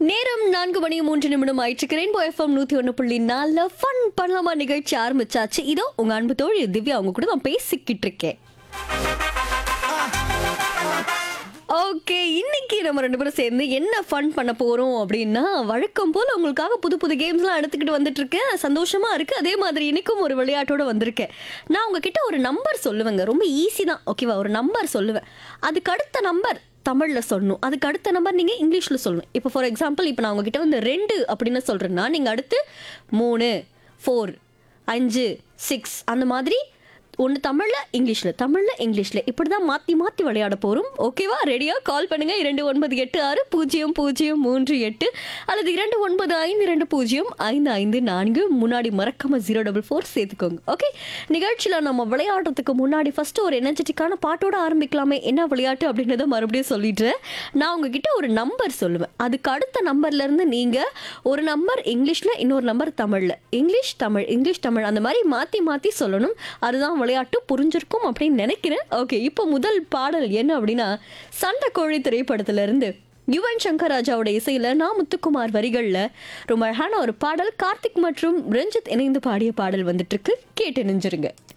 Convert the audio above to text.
நேரம் நான்கு மணி மூன்று நிமிடம் ஆயிட்டு ரெயின்போ எஃப்எம் நூத்தி ஒன்று புள்ளி நாலுல ஃபன் பண்ணலாமா நிகழ்ச்சி ஆரம்பிச்சாச்சு இதோ உங்க அன்பு தோழி திவ்யா அவங்க கூட நான் பேசிக்கிட்டு இருக்கேன் ஓகே இன்னைக்கு நம்ம ரெண்டு பேரும் சேர்ந்து என்ன ஃபன் பண்ண போறோம் அப்படின்னா வழக்கம் போல உங்களுக்காக புது புது கேம்ஸ்லாம் எடுத்துக்கிட்டு வந்துட்டு இருக்கேன் சந்தோஷமா இருக்கு அதே மாதிரி இன்னைக்கும் ஒரு விளையாட்டோட வந்திருக்கேன் நான் உங்ககிட்ட ஒரு நம்பர் சொல்லுவேங்க ரொம்ப ஈஸி தான் ஓகேவா ஒரு நம்பர் சொல்லுவேன் அதுக்கு அடுத்த நம்பர் தமிழில் சொல்லணும் அதுக்கு அடுத்த நம்பர் நீங்கள் இங்கிலீஷில் சொல்லணும் இப்போ ஃபார் எக்ஸாம்பிள் இப்போ நான் உங்ககிட்ட வந்து ரெண்டு அப்படின்னு சொல்கிறேன்னா நீங்கள் அடுத்து மூணு ஃபோர் அஞ்சு சிக்ஸ் அந்த மாதிரி ஒன்று தமிழில் இங்கிலீஷில் தமிழில் இங்கிலீஷில் இப்படி தான் மாற்றி மாற்றி விளையாட போகிறோம் ஓகேவா ரெடியாக கால் பண்ணுங்கள் இரண்டு ஒன்பது எட்டு ஆறு பூஜ்ஜியம் பூஜ்ஜியம் மூன்று எட்டு அல்லது இரண்டு ஒன்பது ஐந்து இரண்டு பூஜ்ஜியம் ஐந்து ஐந்து நான்கு முன்னாடி மறக்காம ஜீரோ டபுள் ஃபோர் சேர்த்துக்கோங்க ஓகே நிகழ்ச்சியில் நம்ம விளையாடுறதுக்கு முன்னாடி ஃபஸ்ட்டு ஒரு எனர்ஜெட்டிக்கான பாட்டோட ஆரம்பிக்கலாமே என்ன விளையாட்டு அப்படின்றத மறுபடியும் சொல்லிடுறேன் நான் உங்ககிட்ட ஒரு நம்பர் சொல்லுவேன் அதுக்கு அடுத்த நம்பர்லேருந்து நீங்கள் ஒரு நம்பர் இங்கிலீஷில் இன்னொரு நம்பர் தமிழில் இங்கிலீஷ் தமிழ் இங்கிலீஷ் தமிழ் அந்த மாதிரி மாற்றி மாற்றி சொல்லணும் அதுதான் விளையாட்டு புரிஞ்சிருக்கும் அப்படின்னு நினைக்கிறேன் ஓகே இப்போ முதல் பாடல் என்ன அப்படின்னா சண்டை கோழி திரைப்படத்துல இருந்து யுவன் சங்கர் ராஜாவோட இசையில நான் முத்துக்குமார் வரிகள்ல ரொம்ப அழகான ஒரு பாடல் கார்த்திக் மற்றும் ரஞ்சித் இணைந்து பாடிய பாடல் வந்துட்டு இருக்கு கேட்டு நெஞ்சிருங்க